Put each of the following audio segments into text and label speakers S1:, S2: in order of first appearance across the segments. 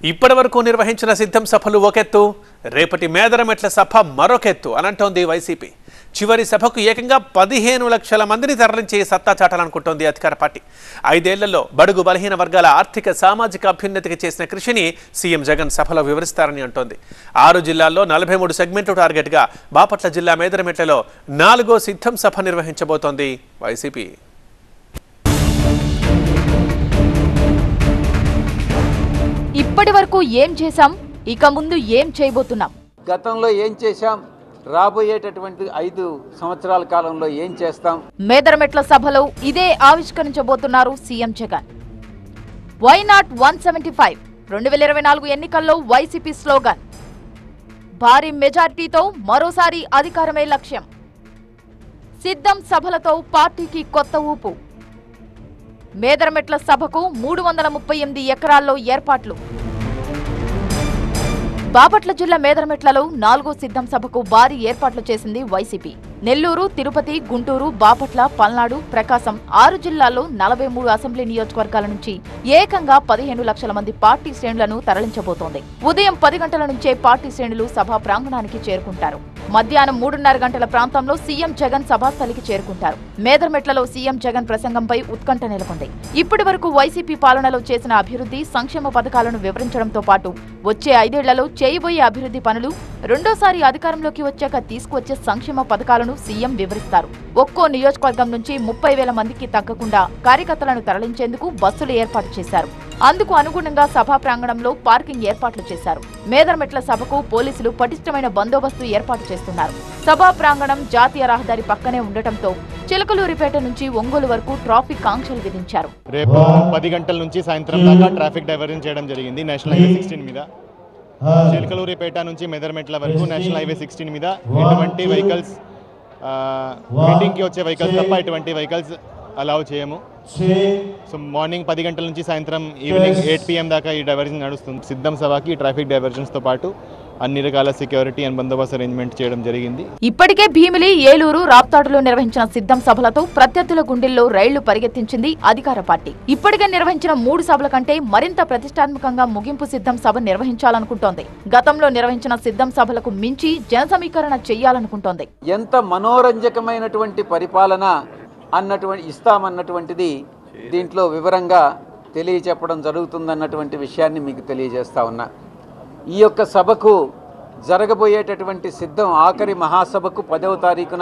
S1: ఇప్పటి వరకు నిర్వహించిన సిద్ధం సభలు ఒకెత్తు రేపటి మేదరమెట్ల సభ మరొకెత్తు అనంటోంది వైసీపీ చివరి సభకు ఏకంగా పదిహేను లక్షల మందిని తరలించి సత్తా చాటాలనుకుంటోంది అధికార పార్టీ ఐదేళ్లలో బడుగు బలహీన వర్గాల ఆర్థిక సామాజిక అభ్యున్నతికి చేసిన కృషిని సీఎం జగన్ సభలో వివరిస్తారని అంటోంది ఆరు జిల్లాల్లో నలభై మూడు సెగ్మెంట్లు టార్గెట్గా బాపట్ల జిల్లా మేదరమెట్లలో నాలుగో సిద్ధం సభ నిర్వహించబోతోంది వైసీపీ
S2: ఇప్పటి వరకు ఏం చేశాం ఇక ముందు ఏం చేయబోతున్నాం
S3: గతంలో ఏం చేశాం రాబోయేటటువంటి ఐదు సంవత్సరాల కాలంలో ఏం చేస్తాం
S2: మేదరమెట్ల సభలో ఇదే ఆవిష్కరించబోతున్నారు CM Jagan why not one seventy five రెండు వేల ఇరవై నాలుగు ఎన్నికల్లో వైసీపీ స్లోగన్ భారీ మెజారిటీతో మరోసారి అధికారమే లక్ష్యం సిద్ధం సభలతో పార్టీకి కొత్త ఊపు మేదరమెట్ల సభకు మూడు వందల ముప్పై ఎనిమిది ఎకరాల్లో ఏర్పాట్లు బాపట్ల జిల్లా మేదరమెట్లలో నాలుగో సిద్ధం సభకు భారీ ఏర్పాట్లు చేసింది వైసీపీ నెల్లూరు తిరుపతి గుంటూరు బాపట్ల పల్నాడు ప్రకాశం ఆరు జిల్లాల్లో నలభై మూడు అసెంబ్లీ నియోజకవర్గాల నుంచి ఏకంగా పదిహేను లక్షల మంది పార్టీ శ్రేణులను తరలించబోతోంది ఉదయం పది గంటల నుంచే పార్టీ శ్రేణులు సభా ప్రాంగణానికి చేరుకుంటారు మధ్యాహ్నం మూడున్నర గంటల ప్రాంతంలో సీఎం జగన్ సభాస్థలికి చేరుకుంటారు మేదర్మెట్లలో సీఎం జగన్ ప్రసంగంపై ఉత్కంఠ నెలకొంది ఇప్పటి వరకు వైసీపీ పాలనలో చేసిన అభివృద్ధి సంక్షేమ పథకాలను వివరించడంతో పాటు వచ్చే ఐదేళ్లలో చేయబోయే అభివృద్ధి పనులు రెండోసారి అధికారంలోకి వచ్చాక తీసుకువచ్చే సంక్షేమ పథకాలను సీఎం వివరిస్తారు ఒక్కో నియోజకవర్గం నుంచి ముప్పై వేల మందికి తగ్గకుండా కార్యకర్తలను తరలించేందుకు బస్సులు ఏర్పాటు చేశారు అందుకు అనుగుణంగా సభా ప్రాంగణంలో పార్కింగ్ ఏర్పాట్లు చేశారు మేదర్మెట్ల సభకు పోలీసులు పటిష్టమైన బందోబస్తు ఏర్పాటు చేస్తున్నారు సభా ప్రాంగణం జాతీయ రహదారి పక్కనే ఉండటంతో చిలకలూరిపేట నుంచి ఒంగోలు వరకు ట్రాఫిక్ ఆంక్షలు విధించారు
S4: రేపు పది గంటల నుంచి సాయంత్రం దాకా ట్రాఫిక్ డైవర్జన్ చేయడం జరిగింది నేషనల్ హైవే సిక్స్టీన్ మీద చిలకలూరిపేట నుంచి మెదర్మెట్ల వరకు నేషనల్ హైవే సిక్స్టీన్ మీద ఎటువంటి వెహికల్స్ మీటింగ్కి వచ్చే వెహికల్స్ తప్ప ఎటువంటి వెహికల్స్ అలౌ చేయము సో మార్నింగ్ పది గంటల నుంచి సాయంత్రం ఈవినింగ్ ఎయిట్ పిఎం దాకా ఈ డైవర్జన్ నడుస్తుంది సిద్ధం సభకి ఈ ట్రాఫిక్ డైవర్జన్స్తో పాటు అన్ని రకాల సెక్యూరిటీ అండ్ బందోబస్తు అరేంజ్మెంట్ చేయడం జరిగింది
S2: ఇప్పటికే భీమిలి ఏలూరు రాప్తాడులో నిర్వహించిన సిద్ధం సభలతో ప్రత్యర్థుల గుండెల్లో రైళ్లు పరిగెత్తించింది అధికార పార్టీ ఇప్పటికే నిర్వహించిన మూడు సభల కంటే మరింత ప్రతిష్టాత్మకంగా ముగింపు సిద్ధం సభ నిర్వహించాలనుకుంటోంది గతంలో నిర్వహించిన సిద్ధం సభలకు మించి జనసమీకరణ చెయ్యాలనుకుంటోంది
S3: ఎంత మనోరంజకమైనటువంటి పరిపాలన అన్నటువంటి ఇస్తామన్నటువంటిది దీంట్లో వివరంగా తెలియచెప్పడం జరుగుతుందన్నటువంటి విషయాన్ని మీకు తెలియజేస్తా ఉన్నా ఈ యొక్క సభకు జరగబోయేటటువంటి సిద్ధం ఆఖరి మహాసభకు పదవ తారీఖున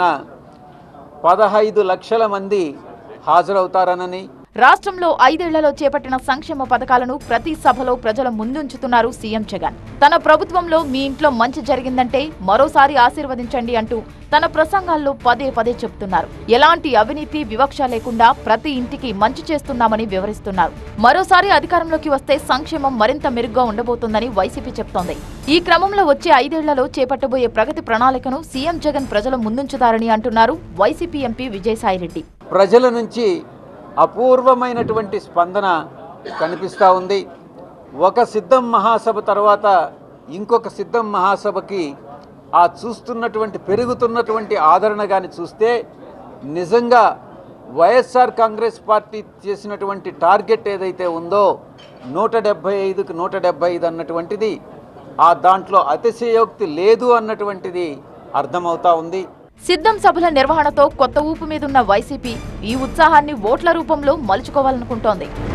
S3: పదహైదు లక్షల మంది హాజరవుతారనని
S2: రాష్ట్రంలో ఐదేళ్లలో చేపట్టిన సంక్షేమ పథకాలను ప్రతి సభలో ప్రజల ముందుంచుతున్నారు సీఎం జగన్ తన ప్రభుత్వంలో మీ ఇంట్లో మంచి జరిగిందంటే మరోసారి ఆశీర్వదించండి అంటూ తన ప్రసంగాల్లో పదే పదే చెప్తున్నారు ఎలాంటి అవినీతి వివక్ష లేకుండా ప్రతి ఇంటికి మంచి చేస్తున్నామని వివరిస్తున్నారు మరోసారి అధికారంలోకి వస్తే సంక్షేమం మరింత మెరుగ్గా ఉండబోతోందని వైసీపీ చెప్తోంది ఈ క్రమంలో వచ్చే ఐదేళ్లలో చేపట్టబోయే ప్రగతి ప్రణాళికను సీఎం జగన్ ప్రజల ముందుంచుతారని అంటున్నారు వైసీపీ ఎంపీ విజయసాయిరెడ్డి
S3: ప్రజల నుంచి అపూర్వమైనటువంటి స్పందన కనిపిస్తూ ఉంది ఒక సిద్ధం మహాసభ తర్వాత ఇంకొక సిద్ధం మహాసభకి ఆ చూస్తున్నటువంటి పెరుగుతున్నటువంటి ఆదరణ కానీ చూస్తే నిజంగా వైఎస్ఆర్ కాంగ్రెస్ పార్టీ చేసినటువంటి టార్గెట్ ఏదైతే ఉందో నూట డెబ్భై ఐదుకి నూట డెబ్భై ఐదు అన్నటువంటిది ఆ దాంట్లో అతిశయోక్తి లేదు అన్నటువంటిది అర్థమవుతా ఉంది
S2: సిద్ధం సభల నిర్వహణతో కొత్త ఊపు మీదున్న వైసీపీ ఈ ఉత్సాహాన్ని ఓట్ల రూపంలో మలుచుకోవాలనుకుంటోంది